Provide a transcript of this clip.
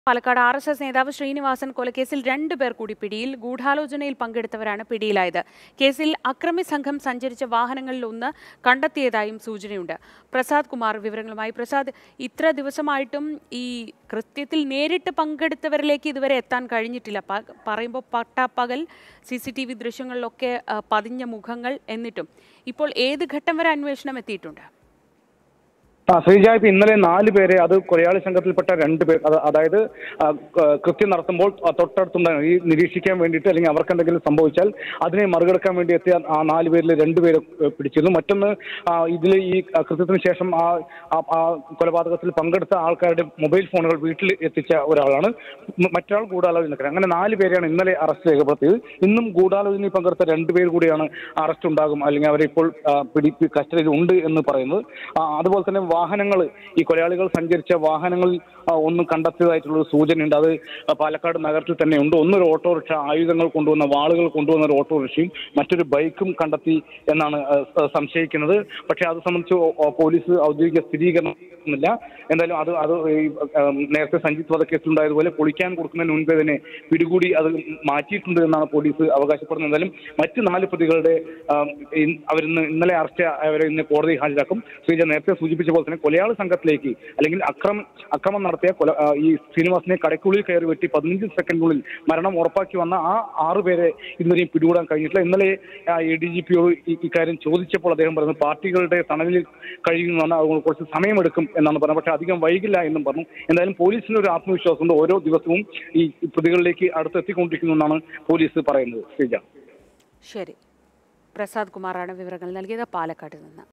Palakkad R S S നേതാവ് ശ്രീനിവാസൻ കൊലക്കേസിൽ രണ്ടുപേർ കൂടി പിടിയിൽ ഗൂഢാലോചനയിൽ പങ്കെടുത്തവരാണ് പിടിയിലായത് കേസിൽ അക്രമി സംഘം സഞ്ചരിച്ച വാഹനങ്ങളിൽ ഒന്ന് കണ്ടെത്തിയതായും സൂചനയുണ്ട് പ്രസാദ് കുമാർ വിവരങ്ങളുമായി പ്രസാദ് ഇത്ര ദിവസമായിട്ടും ഈ കൃത്യത്തിൽ നേരിട്ട് പങ്കെടുത്തവരിലേക്ക് ഇതുവരെ എത്താൻ കഴിഞ്ഞിട്ടില്ല പ- പറയുമ്പോൾ പട്ടാപ്പകൽ സി സി ടി വി ദൃശ്യങ്ങളിലൊക്കെ ആ, പതിഞ്ഞ മുഖങ്ങൾ എന്നിട്ടും ഇപ്പോൾ ഏത് ഘട്ടം വരെ അന്വേഷണം എത്തിയിട്ടുണ്ട് ആ ശ്രീജ ഇപ്പൊ ഇന്നലെ നാല് പേരെ അത് കൊലയാളി സംഘത്തിൽപ്പെട്ട രണ്ട് പേർ അത് അതായത് ആ, ക- കൃത്യം നടത്തുമ്പോൾ ആ തൊട്ടടുത്തുണ്ടായിരുന്നു ഈ നിരീക്ഷിക്കാൻ വേണ്ടിയിട്ട് അല്ലെങ്കിൽ അവർക്ക് എന്തെങ്കിലും സംഭവിച്ചാൽ അതിനെ മറികടക്കാൻ വേണ്ടി എത്തിയ ആ നാല് പേരിൽ രണ്ടുപേരെ ഏ, പിടിച്ചിരുന്നു മറ്റൊന്ന് ഇതിൽ ഈ ആ, കൃത്യത്തിന് ശേഷം ആ ആ- ആ കൊലപാതകത്തിൽ പങ്കെടുത്ത ആൾക്കാരുടെ മൊബൈൽ ഫോണുകൾ വീട്ടിൽ എത്തിച്ച ഒരാളാണ് മ- മറ്റൊരാൾ ഗൂഢാലോചനക്കാരൻ അങ്ങനെ നാല് പേരെയാണ് ഇന്നലെ അറസ്റ്റ് രേഖപ്പെടുത്തിയത് ഇന്നും ഗൂഢാലോചനയിൽ പങ്കെടുത്ത രണ്ടുപേർ കൂടിയാണ് അറസ്റ്റ് ഉണ്ടാകും അല്ലെങ്കിൽ അവരെ ഇപ്പോൾ ആ, പിടി കസ്റ്റഡിയിൽ ഉണ്ട് എന്ന് പറയുന്നത് ആ, അതുപോലെ തന്നെ വാഹനങ്ങൾ ഈ കൊലയാളികൾ സഞ്ചരിച്ച വാഹനങ്ങളിൽ ആ, ഒന്ന് കണ്ടെത്തിയതായിട്ടുള്ള ഒരു സൂചനയുണ്ട് അത് പാലക്കാട് നഗരത്തിൽ തന്നെ ഉണ്ട് ഒന്നൊരു ഓട്ടോറിക്ഷ ആയുധങ്ങൾ കൊണ്ടുവന്ന വാളുകൾ കൊണ്ടുവന്ന ഒരു ഓട്ടോറിക്ഷയും മറ്റൊരു ബൈക്കും കണ്ടെത്തി എന്നാണ് ആ, സ- സംശയിക്കുന്നത് പക്ഷേ അത് സംബന്ധിച്ച് ഓ- ഓ- പോലീസ് ഔദ്യോഗിക സ്ഥിരീകരണം ഇല്ല എന്തായാലും അത് അത് ഈ ഉം, നേരത്തെ സഞ്ജിത്ത് വധക്കേസിലുണ്ടായതുപോലെ പൊളിക്കാൻ കൊടുക്കുന്നതിന് മുൻപേ തന്നെ പിടികൂടി അത് മാറ്റിയിട്ടുണ്ട് എന്നാണ് പോലീസ് അവകാശപ്പെടുന്നത് എന്തായാലും മറ്റ് നാല് പ്രതികളുടെ ഇൻ- അവരിന്ന് ഇന്നലെ അറസ്റ്റ് അവരെ ഇന്ന് കോടതി ഹാജരാക്കും ശ്രീജ നേരത്തെ സൂചിപ്പിച്ച പോലെ തന്നെ കൊലയാളി സംഘത്തിലേക്ക് അല്ലെങ്കിൽ അക്രമം അക്രമം നടത്തിയ കൊല ആ, ഈ ശ്രീനിവാസിനെ കടയ്ക്കുള്ളിൽ കയറി വെട്ടി പതിനഞ്ച് സെക്കൻഡിനുള്ളിൽ മരണം ഉറപ്പാക്കി വന്ന ആ ആറ് പേരെ ഇന്നുവരെയും പിടികൂടാൻ കഴിഞ്ഞിട്ടില്ല ഇന്നലെ എ ഡി ജി പിയോട് ഇക്കാര്യം ചോദിച്ചപ്പോൾ അദ്ദേഹം പറഞ്ഞു പാർട്ടികളുടെ തണലിൽ കഴിയുന്നതാണ് അതുകൊണ്ട് കുറച്ച് സമയമെടുക്കും എന്നാണ് പറഞ്ഞത് പക്ഷേ അധികം വൈകില്ല എന്നും പറഞ്ഞു എന്തായാലും പോലീസിന് ഒരു ആത്മവിശ്വാസമുണ്ട് ഓരോ ദിവസവും ഈ പ്രതികളിലേക്ക് അടുത്തെത്തിക്കൊണ്ടിരിക്കുന്നു എന്നാണ് പോലീസ് പറയുന്നത് ശ്രീജ ശരി പ്രസാദ് കുമാറാണ് വിവരങ്ങൾ നൽകിയത് പാലക്കാട് നിന്ന്